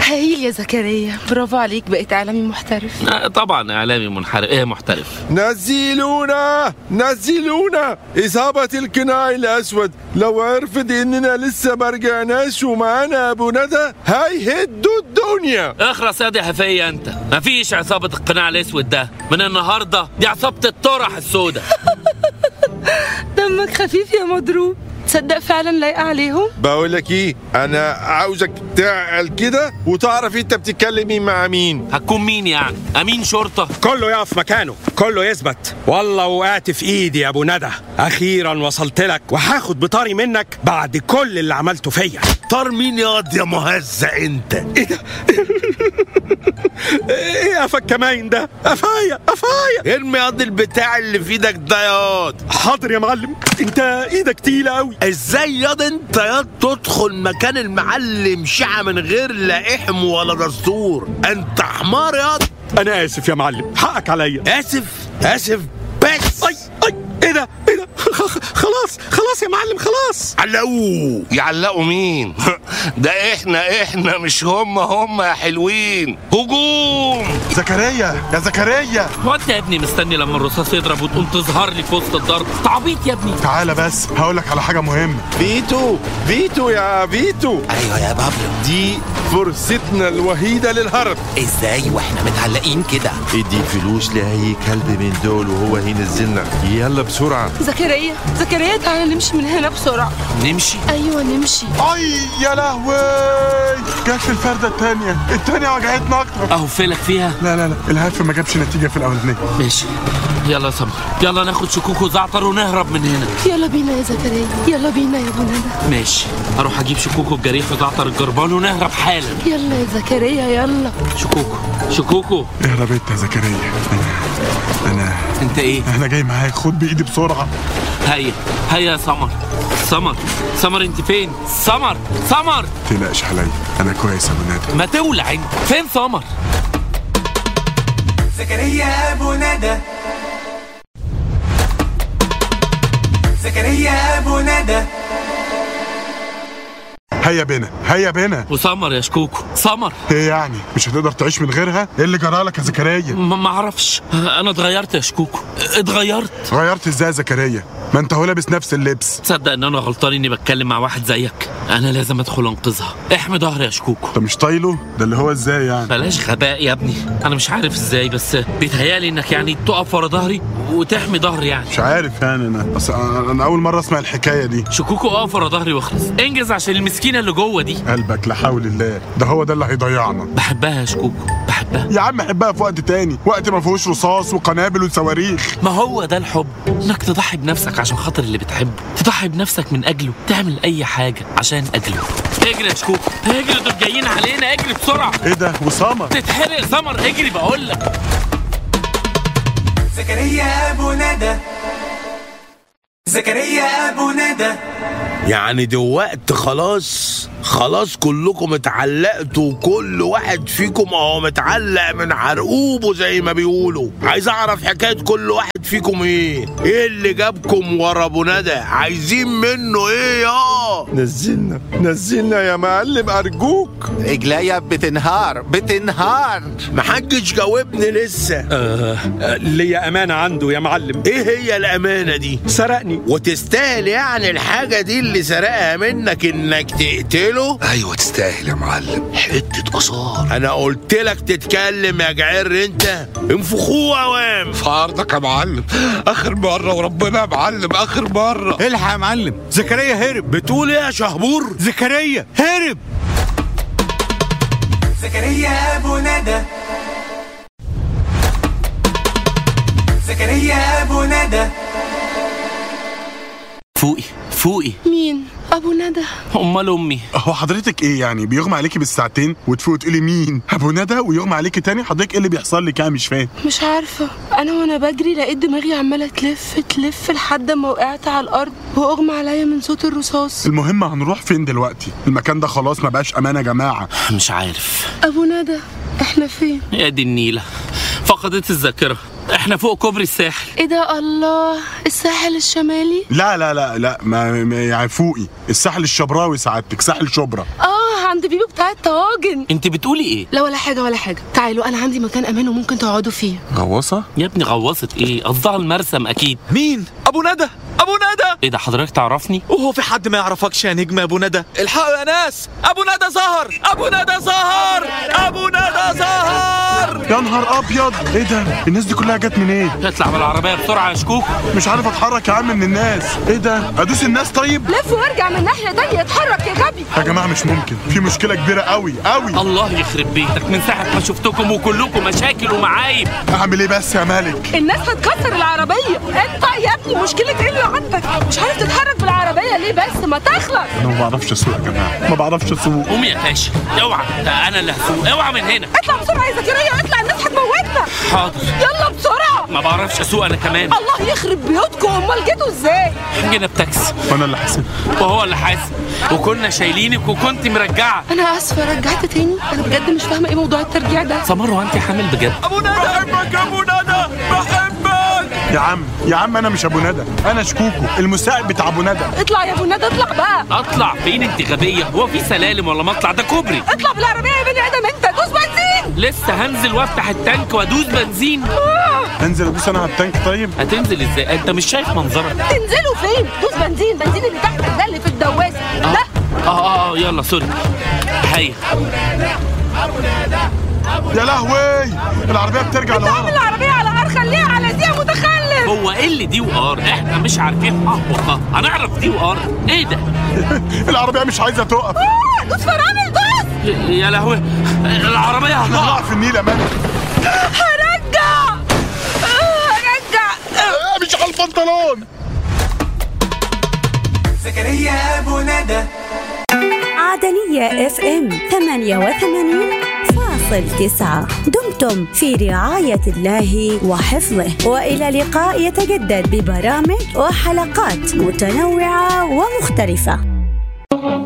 هايل يا زكريا برافو عليك بقيت اعلامي محترف آه، طبعا اعلامي منحرف ايه محترف نزلونا نزلونا إصابة القناع الأسود لو عرفت إننا لسه ما رجعناش ومعانا أبو ندى هيهدوا الدنيا اخرس يا دي حفيه انت مفيش عصابه القناع الاسود ده من النهارده دي عصابه الطرح السوداء دمك خفيف يا مضروب تصدق فعلا لايقه عليهم بقول لك إيه أنا عاوزك تعقل كده وتعرف أنت بتتكلمي مع مين هتكون مين يعني امين شرطه كله يقف مكانه كله يثبت والله وقعت في ايدي يا ابو ندى اخيرا وصلت لك وهاخد بطاري منك بعد كل اللي عملته فيا طار مين ياض يا مهزة انت ايه ده ايه قفك كمان ده قفايا قفايا ارمي ياض البتاع اللي في ايدك ده ياض حاضر يا معلم انت ايدك تقيله قوي ازاي ياض انت ياض تدخل مكان المعلم شعة من غير لا احم ولا دستور انت حمار ياض انا اسف يا معلم حقك عليا اسف اسف بس اي اي ايه ده ايه ده خلاص خلاص يا معلم خلاص علقوه يعلقوا مين ده احنا احنا مش هم هم يا حلوين هجوم زكريا يا زكريا هو انت يا ابني مستني لما الرصاص يضرب وتقوم تظهر لي في وسط الضرب تعبيط يا ابني تعالى بس هقولك على حاجة مهمة فيتو فيتو يا فيتو ايوه يا بابلو دي فرصتنا الوحيدة للهرب ازاي واحنا متعلقين كده ادي فلوس لأي كلب من دول وهو هينزلنا يلا بسرعة زكريا زكريا تعالى نمشي من هنا بسرعه نمشي ايوه نمشي اي يا لهوي جت في الفردة التانية التانية وجعتنا اكتر اهو فيلك فيها لا لا لا الهدف ما جابش نتيجة في الاولانية ماشي يلا يا سمر يلا ناخد شكوك وزعتر ونهرب من هنا يلا بينا يا زكريا يلا بينا يا ابو ندى ماشي اروح اجيب شكوكو الجريح وزعتر الجربان ونهرب حالا يلا يا زكريا يلا شكوكو شكوكو اهرب انت يا زكريا انا انا انت ايه انا جاي معاك خد بايدي بسرعة هيا هيا يا سمر سمر سمر انت فين سمر سمر تقلقش عليا انا كويس يا ابو ندى ما تولع انت فين سمر زكريا ابو ندى زكريا ابو ندى هيا بنا هيا بنا وسمر يا شكوكو سمر ايه يعني مش هتقدر تعيش من غيرها ايه اللي جرالك يا زكريا ما ما اعرفش انا اتغيرت يا شكوكو اتغيرت غيرت ازاي يا زكريا ما انت هو لابس نفس اللبس تصدق ان انا غلطان اني بتكلم مع واحد زيك انا لازم ادخل انقذها احمي ظهري يا شكوكو انت مش طايله ده اللي هو ازاي يعني بلاش غباء يا ابني انا مش عارف ازاي بس بيتهيالي انك يعني تقف ورا ظهري وتحمي ظهري يعني مش عارف يعني انا بس انا أنا اول مره اسمع الحكايه دي شكوكو اقف ورا ظهري واخلص انجز عشان المسكينه اللي جوه دي قلبك لا حول الله ده هو ده اللي هيضيعنا بحبها يا شكوكو بحبها يا عم احبها في وقت تاني وقت ما فيهوش رصاص وقنابل وصواريخ ما هو ده الحب انك تضحي بنفسك عشان خاطر اللي بتحبه تضحي بنفسك من اجله تعمل اي حاجه عشان اجله اجري يا شكوكو اجري دول جايين علينا اجري بسرعه ايه ده وسامر تتحرق سمر اجري بقول لك زكريا ابو ندى زكريا ابو ندى يعني دلوقتي خلاص خلاص كلكم اتعلقتوا وكل واحد فيكم اهو متعلق من عرقوبه زي ما بيقولوا عايز اعرف حكايه كل واحد فيكم ايه ايه اللي جابكم ورا ابو ندى عايزين منه ايه يا نزلنا نزلنا يا معلم أرجوك رجليا بتنهار بتنهار محدش جاوبني لسه آه آه، ليا امانه عنده يا معلم ايه هي الامانه دي سرقني وتستاهل يعني الحاجه دي اللي سرقها منك انك تقتله ايوه تستاهل يا معلم حته قصار انا قلت لك تتكلم يا جعير انت انفخوه اوام في عرضك يا معلم اخر مره وربنا يا معلم اخر مره الحق يا معلم زكريا هرب بتقول ايه يا شهبور زكريا هرب زكريا ابو ندى زكريا ابو ندى فوقي فوقي مين ابو ندى امال امي هو حضرتك ايه يعني بيغمى عليكي بالساعتين وتفوق تقولي مين ابو ندى ويغمى عليكي تاني حضرتك ايه اللي بيحصل لك انا مش فاهم مش عارفه انا وانا بجري لقيت دماغي عماله تلف تلف لحد ما وقعت على الارض واغمى عليا من صوت الرصاص المهم هنروح فين دلوقتي المكان ده خلاص ما بقاش امان يا جماعه مش عارف ابو ندى احنا فين يا دي النيله فقدت الذاكره احنا فوق كوبري الساحل ايه ده الله الساحل الشمالي لا لا لا لا ما ما- يعني فوقي الساحل الشبراوي سعادتك ساحل شبرا اه عند عند بيبو بتاع الطواجن انت بتقولي ايه لا ولا حاجه ولا حاجه تعالوا انا عندي مكان امان وممكن تقعدوا فيه غواصه يا ابني غوصت ايه قصدها المرسم اكيد مين ابو ندى ابو ندى ايه ده حضرتك تعرفني وهو في حد ما يعرفكش يا نجم ابو ندى الحقوا يا ناس ابو ندى ظهر ابو ندى ظهر ابو ندى ظهر يا نهار ابيض ايه ده الناس دي كلها جت منين اطلع بالعربيه بسرعه يا شكوك مش عارف اتحرك يا عم من الناس ايه ده ادوس الناس طيب لف وارجع من ناحيه تانية اتحرك يا غبي يا جماعه مش ممكن في مشكله كبيره قوي قوي الله يخرب بيتك من ساعه ما شفتكم وكلكم مشاكل ومعايب اعمل ايه بس يا مالك الناس هتكسر العربيه انت يا ابني مشكله ايه اللي عندك مش عارف تتحرك بالعربيه ليه بس ما تخلص انا ما بعرفش اسوق يا جماعه ما بعرفش اسوق قوم يا فاشل اوعى ده انا اللي هسوق اوعى من هنا اطلع بسرعه يا زكريا اطلع الناس هتموتنا حاضر يلا بسرعه ما بعرفش اسوق انا كمان الله يخرب بيوتكم امال جيتوا ازاي جينا بتاكسي وانا اللي حاسب وهو اللي حاسب وكنا شايلينك وكنت مرجعه انا اسفه رجعت تاني انا بجد مش فاهمه ايه موضوع الترجيع ده سمر هو انت حامل بجد ابو ندى بحبك يا ابو ندى بحبك يا عم يا عم انا مش ابو ندى انا شكوكو المساعد بتاع ابو ندى اطلع يا ابو ندى اطلع بقى اطلع فين انت غبيه هو في سلالم ولا مطلع ده كوبري اطلع بالعربيه يا بني ادم انت دوس بنزين لسه هنزل وافتح التانك وادوس بنزين انزل ادوس انا على التانك طيب هتنزل ازاي انت مش شايف منظرك تنزلوا فين دوس بنزين بنزين اللي تحتك ده اللي في الدواسه ده اه اه اه يلا سوري هيا يا لهوي العربيه بترجع اعمل لورا العربيه على ار خليها على دي يا متخلف هو ايه اللي دي وار احنا مش عارفين اه وخ هنعرف دي وار ايه ده العربيه مش عايزه تقف آه، دوس فرامل دوس يا لهوي العربيه انا هقع هتقع في النيل يا مان هرجع آه، هرجع آه، مش على البنطلون زكريا أبو ندى عدنية اف ام 88 فاصل تسعة دمتم في رعاية الله وحفظه وإلى لقاء يتجدد ببرامج وحلقات متنوعة ومختلفة